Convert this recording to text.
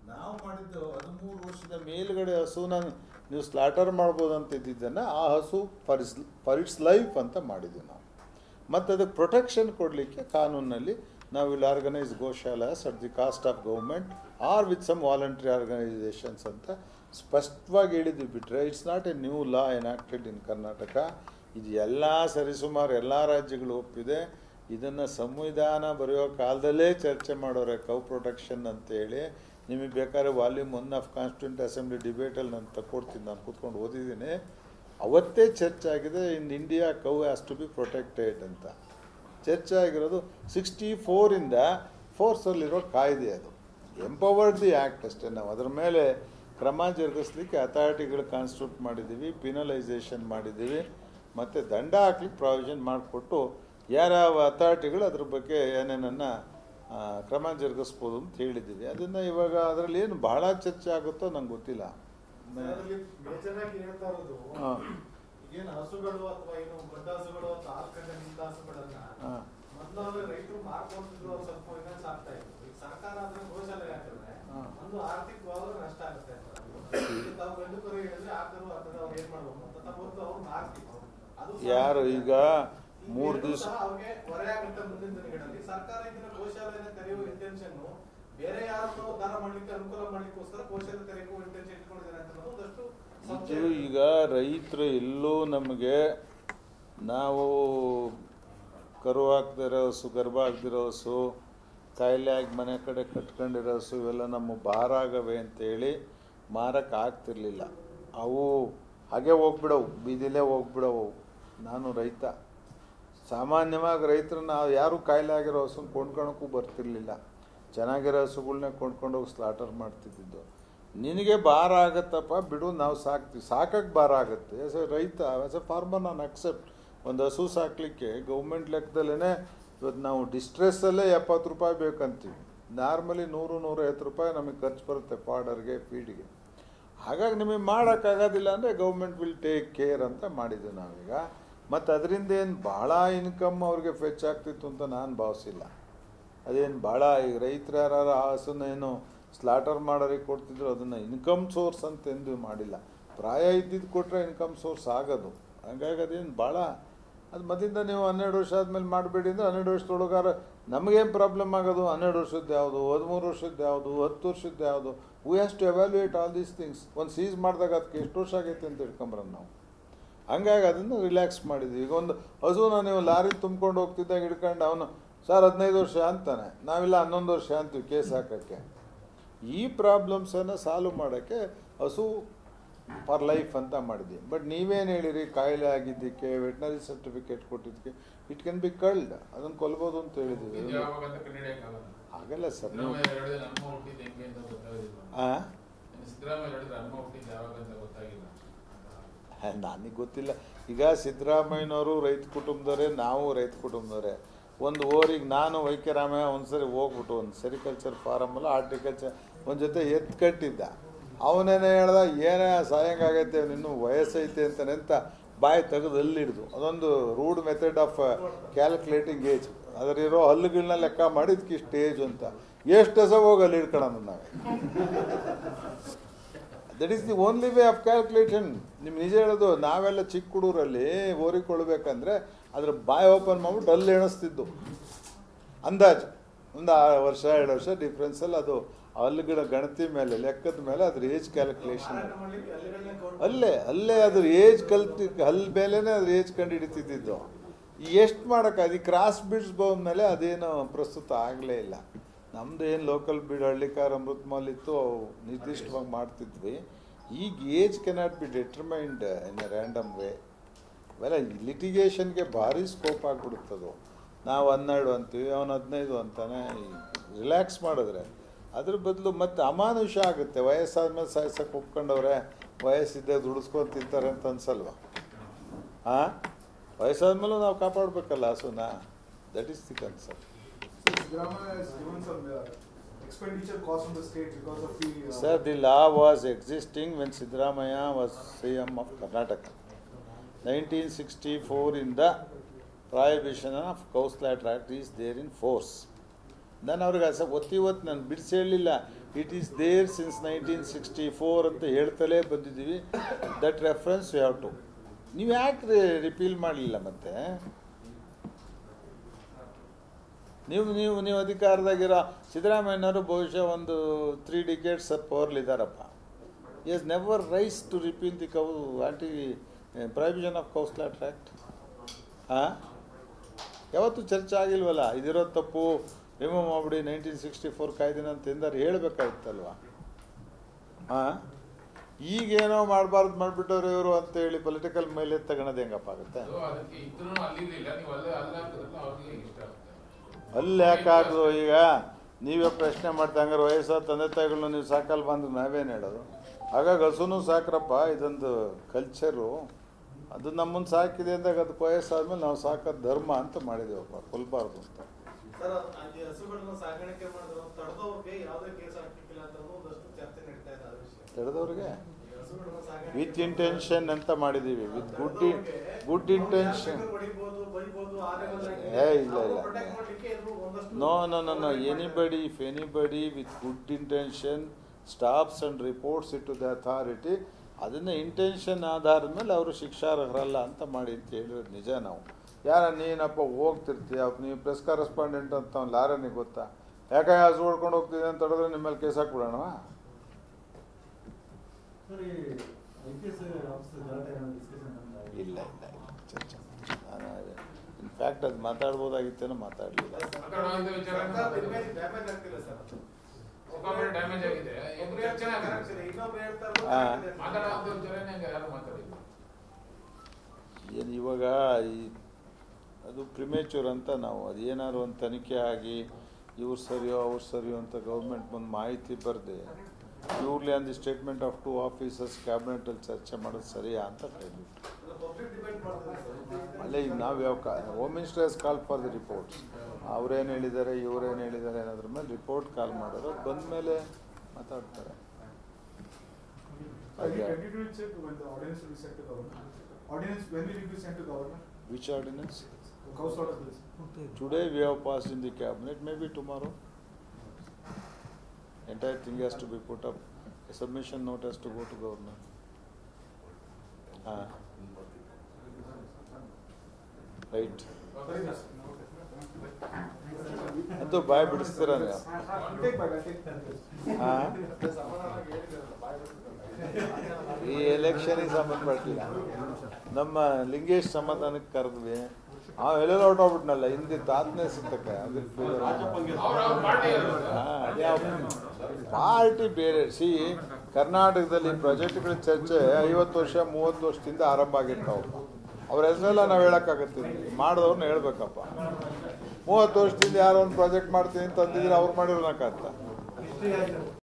ನಾವು ಮಾಡಿದ್ದು ಹದಿಮೂರು ವರ್ಷದ ಮೇಲ್ಗಡೆ ಹಸುನ ನೀವು ಸ್ಲಾಟರ್ ಮಾಡ್ಬೋದು ಅಂತ ಇದ್ದಿದ್ದನ್ನು ಆ ಹಸು for is for its life ಅಂತ ಮಾಡಿದ್ವಿ ನಾವು ಮತ್ತು ಅದಕ್ಕೆ ಪ್ರೊಟೆಕ್ಷನ್ ಕೊಡಲಿಕ್ಕೆ ಕಾನೂನಲ್ಲಿ ನಾವು ಇಲ್ಲಿ organise goshalas at the cost of government or with some voluntary organisations ಅಂತ ಸ್ಪಷ್ಟವಾಗಿ ಹೇಳಿದ್ವಿ ಬಿಟ್ಟರೆ it's not a new law enacted in Karnataka ಇದು ಎಲ್ಲ ಸರಿಸುಮಾರು ಎಲ್ಲ ರಾಜ್ಯಗಳು ಒಪ್ಪಿದೆ ಇದನ್ನು ಸಂವಿಧಾನ ಬರೆಯೋ ಕಾಲದಲ್ಲೇ ಚರ್ಚೆ ಮಾಡೋರೆ ಕೌ ಪ್ರೊಟೆಕ್ಷನ್ ಅಂತೇಳಿ ನಿಮಗೆ ಬೇಕಾದ್ರೆ volume one of constituent assembly ಡಿಬೇಟಲ್ಲಿ ನಾನು ತಕ್ಕೊಡ್ತೀನಿ ನಾನು ಕೂತ್ಕೊಂಡು ಓದಿದ್ದೀನಿ ಅವತ್ತೇ ಚರ್ಚೆ ಆಗಿದೆ in India cow has to be protected ಅಂತ ಚರ್ಚೆ ಆಗಿರೋದು ಸಿಕ್ಸ್ಟಿ ಫೋರಿಂದ ಫೋರ್ಸಲ್ಲಿರೋ ಕಾಯ್ದೆ ಅದು ಎಂಪವರ್ಡ್ ದಿ ಆ್ಯಕ್ಟ್ ಅಷ್ಟೇ ನಾವು ಅದ್ರ ಮೇಲೆ ಕ್ರಮ ಜರುಗಿಸ್ಲಿಕ್ಕೆ ಅಥಾರಿಟಿಗಳು ಕಾನ್ಸ್ಟಿಟ್ಯೂಟ್ ಮಾಡಿದ್ದೀವಿ ಪಿನಲೈಸೇಷನ್ ಮಾಡಿದ್ದೀವಿ ಮತ್ತು ದಂಡ ಹಾಕ್ಲಿಕ್ಕೆ ಪ್ರಾವಿಷನ್ ಮಾಡಿಕೊಟ್ಟು ಯಾರ್ಯಾವ ಅಥಾರಿಟಿಗಳು ಅದ್ರ ಬಗ್ಗೆ ಏನೇನನ್ನು ಕ್ರಮ ಜರುಗಿಸ್ಬೋದು ಅಂತ ಹೇಳಿದ್ದೀವಿ ಅದನ್ನು ಇವಾಗ ಅದರಲ್ಲಿ ಏನು ಬಹಳ ಚರ್ಚೆ ಆಗುತ್ತೋ ನಂಗೆ ಗೊತ್ತಿಲ್ಲ ಅದರಲ್ಲಿ ಮೇಜರ್ ಆಗಿ ಹೇಳ್ತಾ ಇರೋದು ಹಾಂ ಈಗೇನು ಹಸುಗಳು ಅಥವಾ ಏನು ದೊಡ್ಡ ಹಸುಗಳು ಅಥವಾ ಹಾಲು ಕಂಡ ನಿಂತ ಹಸುಗಳನ್ನ ಹಾಂ ಮೊದಲು ರೈತರು ಮಾರ್ಕೊಂತಿದ್ರು ಅವ್ರು ಸ್ವಲ್ಪ ಫೈನಾನ್ಸ್ ಆಗ್ತಾ ಇತ್ತು ಈಗ ಸರ್ಕಾರ ಅದನ್ನ ಗೋಶಾಲೆ ಹಾಕಿದ್ರೆ ಹಾ. ಒಂದು ಆರ್ಥಿಕವಾದ ನಷ್ಟ ಆಗುತ್ತೆ ಅಂತ ಈಗ ತಾವು ಗಂಡು ಕರು ಹೇಳಿದ್ರೆ ಆಕರು ಅಥವಾ ಅವ್ರು ಏನ್ ಮಾಡ್ಬೋದು ಅಂತ ತಾವು ಹೊರತು ಅವ್ರು ಮಾರ್ತಿದ್ರು ಅದು ಸಹ ಯಾರು ಈಗ ಈ ಮೂರು ಎರಡು ದಿವಸ ಸಹ ಅವ್ರಿಗೆ ಹೊರೆ ಆಗುತ್ತೆ ಮುಂದಿನ ದಿನಗಳಲ್ಲಿ ಸರ್ಕಾರ ಇದನ್ನ ಗೋಶಾಲೆನ ತೆರೆಯುವ ಇಂಟೆನ್ಷನ್ ಬೇರೆ ಯಾರನ್ನೋ ಉದ್ಧಾರ ಮಾಡ್ಲಿಕ್ಕೆ ಅನುಕೂಲ ಮಾಡ್ಲಿಕ್ಕೋಸ್ಕರ ಗೋಶಾಲೆ ತೆರೆಯುವ ಇಂಟೆನ್ಷನ್ ಇಟ್ಕೊಂಡಿದ್ದಾರೆ ಅಂತ ಅನ್ನೋದು ಒಂದಷ್ಟು ಸಂಶಯ ಇದು ಇದೆ. ಈಗ ರೈತರು ಎಲ್ಲೂ ನಮಗೆ ನಾವು ಕರು ಹಾಕ್ದಿರೋ ಹಸು ಗರ್ಭ ಆಗ್ದಿರೋ ಹಸು ಕಾಯಿಲೆ ಆಗಿ ಮನೆ ಕಡೆ ಕಟ್ಕೊಂಡಿರೋ ಹಸು ಇವೆಲ್ಲ ನಮ್ಮ ಭಾರ ಆಗವೆ ಅಂತೇಳಿ ಮಾರಕ್ಕೆ ಆಗ್ತಿರ್ಲಿಲ್ಲ ಅವು ಹಾಗೆ ಹೋಗ್ಬಿಡವು ಬೀದಿಲೇ ಹೋಗ್ಬಿಡವು ನಾನು ರೈತ ಸಾಮಾನ್ಯವಾಗಿ ರೈತರು ನಾವು ಯಾರೂ ಕಾಯಿಲೆ ಆಗಿರೋ ಹಸುನ ಕೊಂಡ್ಕೊಳಕ್ಕೂ ಬರ್ತಿರ್ಲಿಲ್ಲ ಚೆನ್ನಾಗಿರೋ ಹಸುಗಳ್ನೇ ಕೊಂಡ್ಕೊಂಡು ಹೋಗಿ ಸ್ಲಾಟರ್ ಮಾಡ್ತಿದ್ದಿದ್ದು ನಿನಗೆ ಭಾರ ಆಗತ್ತಪ್ಪ ಬಿಡು ನಾವು ಸಾಕ್ತೀವಿ ಸಾಕಕ್ಕೆ ಭಾರ ಆಗುತ್ತೆ ಆಸ್ ಎ ರೈತ ಆಸ್ ಎ ಫಾರ್ಮರ್ ನಾನು ಅಕ್ಸೆಪ್ಟ್ ಒಂದು ಹಸು ಸಾಕಲಿಕ್ಕೆ ಗೌರ್ಮೆಂಟ್ ಲೆಕ್ಕದಲ್ಲೇ ಇವತ್ತು ನಾವು ಡಿಸ್ಟ್ರೆಸ್ಸಲ್ಲೇ ಎಪ್ಪತ್ತು ರೂಪಾಯಿ ಬೇಕಂತೀವಿ ನಾರ್ಮಲಿ ನೂರು ನೂರೈವತ್ತು ರೂಪಾಯಿ ನಮಗೆ ಖರ್ಚು ಬರುತ್ತೆ ಫಾಡರ್ಗೆ ಫೀಡ್ಗೆ ಹಾಗಾಗಿ ನಿಮಗೆ ಮಾಡೋಕ್ಕಾಗೋದಿಲ್ಲ ಅಂದರೆ ಗೌರ್ಮೆಂಟ್ ವಿಲ್ ಟೇಕ್ ಕೇರ್ ಅಂತ ಮಾಡಿದ್ವಿ ನಾವೀಗ ಮತ್ತು ಅದರಿಂದ ಏನು ಭಾಳ ಇನ್ಕಮ್ ಅವ್ರಿಗೆ ಫೆಚ್ ಆಗ್ತಿತ್ತು ಅಂತ ನಾನು ಭಾವಿಸಿಲ್ಲ ಅದೇನು ಭಾಳ ಈಗ ರೈತರು ಯಾರು ಆ ಹಸುನ ಏನು ಸ್ಲಾಟರ್ ಮಾಡೋರಿಗೆ ಕೊಡ್ತಿದ್ರು ಅದನ್ನು ಇನ್ಕಮ್ ಸೋರ್ಸ್ ಅಂತ ಎಂದು ಮಾಡಿಲ್ಲ ಪ್ರಾಯ ಇದ್ದಿದ್ದು ಕೊಟ್ಟರೆ ಇನ್ಕಮ್ ಸೋರ್ಸ್ ಆಗೋದು ಹಾಗಾಗಿ ಅದೇನು ಭಾಳ ಅದು ಮತ್ತಿಂದ ನೀವು ಹನ್ನೆರಡು ವರ್ಷ ಆದಮೇಲೆ ಮಾಡಬೇಡಿ ಅಂದರೆ ಹನ್ನೆರಡು ವರ್ಷದೊಳಗಾರ ನಮಗೇನು ಪ್ರಾಬ್ಲಮ್ ಆಗೋದು ಹನ್ನೆರಡು ವರ್ಷದ್ದು ಯಾವುದು ಹದಿಮೂರು ವರ್ಷದ್ದು ಯಾವುದು ಹತ್ತು ವರ್ಷದ್ದು ಯಾವುದು we has to evaluate all these things ಒಂದು ಸೀಸ್ ಮಾಡಿದಾಗ ಅದಕ್ಕೆ ಎಷ್ಟು ವರ್ಷ ಆಗೈತೆ ಅಂತ ಇಟ್ಕೊಂಬರೋದು ನಾವು ಹಂಗಾಗಿ ಅದನ್ನು ರಿಲ್ಯಾಕ್ಸ್ ಮಾಡಿದ್ವಿ ಈಗ ಒಂದು ಹಸುನ ನೀವು ಲಾರಿ ತುಂಬ್ಕೊಂಡು ಹೋಗ್ತಿದ್ದಾಗ ಹಿಡ್ಕೊಂಡು ಅವನು ಸರ್ ಹದಿನೈದು ವರ್ಷ ಅಂತಾನೆ ನಾವಿಲ್ಲ ಹನ್ನೊಂದು ವರ್ಷ ಅಂತೀವಿ ಕೇಸ್ ಹಾಕೋಕ್ಕೆ ಈ ಪ್ರಾಬ್ಲಮ್ಸನ್ನು ಸಾಲ್ವ್ ಮಾಡೋಕ್ಕೆ ಹಸು ಫಾರ್ ಲೈಫ್ ಅಂತ ಮಾಡಿದ್ವಿ ಬಟ್ ನೀವೇನು ಹೇಳಿರಿ ಕಾಯಿಲೆ ಆಗಿದ್ದಕ್ಕೆ ವೆಟ್ನರಿ ಸರ್ಟಿಫಿಕೇಟ್ ಕೊಟ್ಟಿದ್ದಕ್ಕೆ ಇಟ್ ಕ್ಯಾನ್ ಬಿ ಕಲ್ಡ್ ಅದನ್ನು ಕೊಲ್ಬೋದು ಅಂತ ಹೇಳಿದ್ದೀವಿ ಇದು ಯಾವಾಗ ಅಂತ ಕಂಡುಹಿಡಿಯಕ್ಕಾಗಲ್ಲ. ಆಗಲ್ಲ ಸರ್ ನೀವು ಸಿದ್ದರಾಮಯ್ಯ ಹೇಳಿದ್ರೆ ಅನುಭವ ಹುಟ್ಟಿದ್ದು ಹೆಂಗೆ ಅಂತ ಗೊತ್ತಾಗೋದಿಲ್ಲ. ಆ ಇನ್ನು ಸಿದ್ದರಾಮಯ್ಯ ಹೇಳಿದ್ರೆ ಅನುಭವ ಹುಟ್ಟಿದ್ದು ಯಾವಾಗ ಅಂತ ಗೊತ್ತಾಗಿಲ್ಲ ನನಗೆ ಗೊತ್ತಿಲ್ಲ ಈಗ ಸಿದ್ದರಾಮಯ್ಯನವರು ರೈತ ಕುಟುಂಬದವರೇ ನಾವು ರೈತ ಕುಟುಂಬದವರೇ ಒಂದು ಓರಿಗೆ ನಾನು ವೈಕ್ಯರಾಮಯ್ಯ ಒಂದು ಸರಿ ಹೋಗ್ಬಿಟ್ಟು ಒಂದು ಸೆರಿಕಲ್ಚರ್ ಫಾರಮಲ್ಲ ಆರ್ಟಿಕಲ್ಚರ್ ಒಂದು ಜೊತೆ ಎತ್ತು ಕಟ್ಟಿದ್ದ ಅವನೇನೇ ಹೇಳ್ದ ಏನೇ ಸಾಯಂಗಾಗೈತೆ ನಿನ್ನೂ ವಯಸ್ಸೈತೆ ಅಂತಾನೆ ಅಂತ ಬಾಯಿ ತೆಗೆದು ಹಲ್ಲಿಡ್ದು ಅದೊಂದು rude method of calculating age ಅದರಿರೋ ಹಲ್ಲುಗಳನ್ನ ಲೆಕ್ಕ ಮಾಡಿ ಇದಕ್ಕೆ ಇಷ್ಟು ಏಜ್ ಅಂತ ಎಷ್ಟು ದಿವಸ ಹೋಗಿ ಅಲ್ಲಿ ಇಡ್ಕೊಳ್ಳೋಣ ನಾವೇ that is the only way of calculation ನಿಮ್ಗೆ ನಿಜ ಹೇಳೋದು ನಾವೆಲ್ಲ ಚಿಕ್ಕ ಹುಡುಗರಲ್ಲಿ ಓರಿಕೊಳ್ಬೇಕಂದ್ರೆ ಅದ್ರ ಬಾಯಿ ಓಪನ್ ಮಾಡ್ಬಿಟ್ಟು ಅಲ್ಲಿ ಎಣಿಸ್ತಿದ್ದು ಅಂದಾಜು ಒಂದು ಆರು ವರ್ಷ ಎರಡು ವರ್ಷ ಡಿಫ್ರೆನ್ಸಲ್ಲಿ ಅದು ಹಲ್ಲುಗಳ ಗಣತಿ ಮೇಲೆ ಲೆಕ್ಕದ ಮೇಲೆ ಅದ್ರ ಏಜ್ ಕ್ಯಾಲ್ಕುಲೇಷನ್ ಮಾರಾಟ ಮಾಡ್ಲಿಕ್ಕೆ ಅಲ್ಲಿಗಳನ್ನೇ ಕೌಂಟ್ ಅಲ್ಲೇ ಅಲ್ಲೇ ಅದ್ರ ಏಜ್ ಕಲ್ತಿ ಹಲ್ ಮೇಲೇನೆ ಅದ್ರ ಏಜ್ ಕಂಡು ಹಿಡಿತಿದ್ದಿದ್ದು ಎಷ್ಟು ಮಾಡೋಕೆ ಅದು ಕ್ರಾಸ್ ಬಿಡ್ಸ್ ಮೇಲೆ ಅದೇನು ಪ್ರಸ್ತುತ ಆಗಲೇ ಇಲ್ಲ ನಮ್ದು ಏನು ಲೋಕಲ್ ಬಿಡ್ ಹಳ್ಳಿಕಾರ ಅಮೃತ್ ಮಾಲ್ ಇತ್ತು ಅವು ನಿರ್ದಿಷ್ಟವಾಗಿ ಮಾಡ್ತಿದ್ವಿ ಈಗ age cannot be determined in a random way ಅವೆಲ್ಲ ಲಿಟಿಗೇಷನ್ಗೆ ಭಾರಿ ಸ್ಕೋಪ್ ಆಗಿಬಿಡುತ್ತದು ನಾವು ಹನ್ನೆರಡು ಅಂತೀವಿ ಅವನು ಹದಿನೈದು ಅಂತಾನೆ ರಿಲ್ಯಾಕ್ಸ್ ಮಾಡಿದ್ರೆ ಅದ್ರ ಬದಲು ಮತ್ತೆ ಅಮಾನುಷ ಆಗುತ್ತೆ ವಯಸ್ಸಾದ್ಮೇಲೆ ಸಾಯ್ಸಕ್ಕೆ ಒಪ್ಕೊಂಡವ್ರೆ ವಯಸ್ಸಿದ್ದೆ ದುಡಿಸ್ಕೊಂಡು ತಿಂತಾರೆ ಅಂತ ಅನ್ಸಲ್ವಾ ಹಾಂ ವಯಸ್ಸಾದ್ಮೇಲೂ ನಾವು ಕಾಪಾಡಬೇಕಲ್ಲ ಹಸುನ that is the concept So Siddhamaya has given some uh, expenditure cost on the state because of the. Uh, Sir, the law was existing when Siddaramaya was CM of Karnataka. 1964 in the prohibition of cow slaughter act is there in force. ನಾನು ಅವ್ರಿಗೆ ಅಸ ಒತ್ತಿವತ್ತು ನಾನು ಬಿಡಿಸಿ ಹೇಳಲಿಲ್ಲ it is there since nineteen sixty four ಅಂತ ಹೇಳ್ತಲೇ ಬಂದಿದ್ದೀವಿ that reference you have to ನೀವು ಯಾಕೆ ರಿಪೀಲ್ ಮಾಡಲಿಲ್ಲ ಮತ್ತೆ ನೀವು ನೀವು ನೀವು ಅಧಿಕಾರದಾಗಿರೋ ಸಿದ್ದರಾಮಯ್ಯನವರು ಬಹುಶಃ ಒಂದು ತ್ರೀ ಡಿಕೇಟ್ಸ್ ಪವರ್ಲಿದ್ದಾರಪ್ಪ has never rise to repeal the cow anti prohibition of cow slaughter act ಹಾಂ ಯಾವತ್ತೂ ಚರ್ಚೆ ಆಗಿಲ್ವಲ್ಲ ಇದಿರೋ ತಪ್ಪು ರಿಮೂವ್ ಮಾಡಿಬಿಡಿ ನೈನ್ಟೀನ್ ಸಿಕ್ಸ್ಟಿ ಫೋರ್ ಕಾಯ್ದಿನ ಅಂತ ಎಂದಾರು ಹೇಳಬೇಕಾಗಿತ್ತಲ್ವ ಹಾಂ ಈಗೇನೋ ಮಾಡಬಾರ್ದು ಮಾಡಿಬಿಟ್ಟವ್ರು ಇವರು ಅಂತೇಳಿ ಪೊಲಿಟಿಕಲ್ ಮೇಲೆ ತಗೊಳೋದು ಹೆಂಗಪ್ಪ ಆಗುತ್ತೆ ಅದು ಅದಕ್ಕೆ ಇದ್ರೂ ಅಲ್ಲಿರ್ಲಿಲ್ಲ ನೀವು ಅಲ್ಲೇ ಅಲ್ಲ ಹಾಕಿದ್ರಲ್ಲ ಅವ್ರಿಗೆ ಇಷ್ಟ ಆಗುತ್ತೆ ಅಲ್ಲಿ ಯಾಕೆ ಹಾಕಿದ್ರು ಈಗ ನೀವೇ ಪ್ರಶ್ನೆ ಮಾಡ್ತಾ ಹಂಗಾರೆ ವಯಸ್ಸಾದ ತಂದೆ ತಾಯಿಗಳನ್ನ ನೀವು ಸಾಕಲ್ ಬಂದು ನಾವೇನು ಹೇಳೋದು ಹಾಗಾಗಿ ಹಸುನು ಸಾಕ್ರಪ್ಪ ಇದೊಂದು ಕಲ್ಚರು ಅದು ನಮ್ಮನ್ನು ಸಾಕಿದೆ ಅಂದಾಗ ಅದಕ್ಕೆ ವಯಸ್ಸಾದ್ಮೇಲೆ ನಾವು ಸಾಕೋದು ಧರ್ಮ ಅಂತ ಮಾಡಿದೇವಪ್ಪ ಕೊಲ್ಬಾರ್ದು ಅಂತ ಸರ್ ಅಲ್ಲಿ ಹಸುಗಳನ್ನ ಸಾಗಾಣಿಕೆ ಮಾಡಿದ್ರು ತಡೆದವ್ರಿಗೆ ಯಾವುದೇ ಕೇಸ್ ಹಾಕಿಲ್ಲ ಅಂತ ಒಂದಷ್ಟು ಚರ್ಚೆ ನಡೀತಾ ಇದೆ ಆ ವಿಷಯ ತಿಳಿದವ್ರಿಗೆ ಈ ಹಸುಗಳನ್ನ ಸಾಗಾಣಿಕೆ ವಿತ್ ಇಂಟೆನ್ಷನ್ ಅಂತ ಮಾಡಿದ್ದೀವಿ ವಿತ್ ಗುಡ್ ಗುಡ್ ಇಂಟೆನ್ಷನ್ ಹೊಡಿಬೋದು ಬೈಬೋದು ಆ level ಆಗಿ ಏ, ಇಲ್ಲ, ಇಲ್ಲ. protect ಮಾಡ್ಲಿಕ್ಕೆ ಎಲ್ರು ಒಂದಷ್ಟು no no no no anybody if anybody with good intention stops and reports it to the authority ಅದನ್ನು ಇಂಟೆನ್ಷನ್ ಆಧಾರದ ಮೇಲೆ ಅವರು ಶಿಕ್ಷಾರ್ಹರಲ್ಲ ಅಂತ ಮಾಡಿ ಅಂತ ಹೇಳಿರೋದು ನಿಜ ನಾವು ಯಾರ ನೀನಪ್ಪ ಹೋಗ್ತಿರ್ತೀಯ ನೀವು ಪ್ರೆಸ್ ಕರೆಸ್ಪಾಂಡೆಂಟ್ ಅಂತ ಅವ್ನು ಲಾರನಿಗೆ ಗೊತ್ತಾ ಯಾಕೆ ಹಸು ಹೊಡ್ಕೊಂಡು ಹೋಗ್ತಿದೆ ಅಂತ ಹೇಳಿದ್ರೆ ನಿಮ್ಮ ಮೇಲೆ ಕೇಸ್ ಹಾಕ್ಬಿಡೋಣ ಸರ್ ಈ ಐ ಪಿ ಎಸ್ ಆಫೀಸರ್ ಗಲಾಟೆ ಡಿಸ್ಕಷನ್ ಅಂತ ಇಲ್ಲ ಇಲ್ಲ ಇಲ್ಲ ಚರ್ಚೆ ನಾನು ಇನ್ಫ್ಯಾಕ್ಟ್ ಅದು ಮಾತಾಡ್ಬೋದಾಗಿತ್ತೇನೋ ಮಾತಾಡಲಿಲ್ಲ ಮಾತಾಡುವಂತ ವಿಚಾರ ಸರ್ಕಾರದ image damage ಆಗ್ತಿಲ್ಲ ಸರ್ ಸಿಕ್ಕಾಪಟ್ಟೆ ಡ್ಯಾಮೇಜ್ ಆಗಿದೆ ಏನು ಒಬ್ರು ಚರ್ಚೆನೇ ಹೇಳ್ತಾರೆ ಆಗಲ್ಲ. correct ಇದೆ, ಇನ್ನೊಬ್ರು ಹೇಳ್ತಾರೆ ಹಾ. correct ಇದೆ. ಮಾತಾಡುವಂತ ವಿಚಾರನೇ ಹಂಗೆ ಯಾರು ಮಾತಾಡಿಲ್ಲ ಏನು ಇವಾಗ ಈ ಅದು ಪ್ರಿಮೇಚೂರ್ ಅಂತ ನಾವು ಅದು ಏನಾದ್ರು ಒಂದು ತನಿಖೆ ಆಗಿ ಇವ್ರು ಸರಿಯೋ ಅವ್ರು ಸರಿಯೋ ಅಂತ ಗೌರ್ಮೆಂಟ್ ಮುಂದೆ ಮಾಹಿತಿ ಬರದೆ purely on the statement of two officers ಕ್ಯಾಬಿನೆಟಲ್ಲಿ ಚರ್ಚೆ ಮಾಡೋದು ಸರಿಯಾ ಅಂತ ಕೇಳಿಬಿಟ್ಟು ಅದು public debate ಮಾಡ್ತಾರೆ ಸರ್. ಅಲ್ಲೇ ಈಗ ನಾವು ಯಾವ ಕಾ ಹೋಮ್ ಮಿನಿಸ್ಟರ್ ಹಸ್ ಕಾಲ್ ಫಾರ್ ದಿ ರಿಪೋರ್ಟ್ಸ್ ಅವ್ರೇನು ಹೇಳಿದ್ದಾರೆ ಇವ್ರೇನು ಹೇಳಿದ್ದಾರೆ ಅನ್ನೋದ್ರ ಮೇಲೆ ರಿಪೋರ್ಟ್ ಕಾಲ್ ಮಾಡೋರು ಬಂದ ಮೇಲೆ ಮಾತಾಡ್ತಾರೆ Are you continue to check when the ordinance will be sent to government? Ordinance, when will it be sent to government? Which ordinance The cow slaughter bills. Today we have passed in the cabinet, maybe tomorrow. Entire thing has to be put up, a submission note has to go to government. Ah. Right. ಅಂತೂ ಬಾಯ್ ಬಿಡಿಸ್ತೀರ ನೀವು I'll take back, I'll take back. ಹಾ? ಸಮಾಧಾನವಾಗಿ ಹೇಳಿದ್ರಲ್ಲ, ಬಾಯ್ ಬಿಡ್ತಿದ್ರಲ್ಲ. ಈ ಎಲೆಕ್ಷನಿಗೆ ಸಂಬಂಧಪಟ್ಟಿಲ್ಲ ನಮ್ಮ ಲಿಂಗೇಶ್ ಸಮಾಧಾನಕ್ಕೆ ಕರೆದ್ವಿ ಆ ಎಲ್ಲೆಲ್ಲ ಹೊರಟೋಗ್ಬಿಟ್ನಲ್ಲ ಹಿಂದೆ ತಾತನೇ ಸಿಗ್ತಕ್ಕ ಅದಕ್ಕೆ ಬೇಜಾರು. ಅವ್ರ ಅವ್ರ ಪಾರ್ಟಿ ಹಾ, ಅದ್ಯಾವ ಪಾರ್ಟಿ ಬೇರೆ ಸಿ ಕರ್ನಾಟಕದಲ್ಲಿ ಪ್ರಾಜೆಕ್ಟ್ಗಳ ಚರ್ಚೆ ಐವತ್ತು ವರ್ಷ ಮೂವತ್ತು ವರ್ಷದಿಂದ ಆರಂಭ ಆಗಿರ್ತಾವ ಅವ್ರ ಹೆಸರೆಲ್ಲ ನಾವು ಹೇಳಕ್ಕಾಗತ್ತೀವಿ ಮಾಡಿದವ್ರನ್ನ ಹೇಳ್ಬೇಕಪ್ಪ ಮೂವತ್ತು ವರ್ಷದಿಂದ ಯಾರೋ ಒಂದು ಪ್ರಾಜೆಕ್ಟ್ ಮಾಡ್ತೀನಿ ಅಂತ ಅಂದಿದ್ರೆ ಅವ್ರು ಮಾಡಿರೋಣಕ್ಕಾಗ್ತ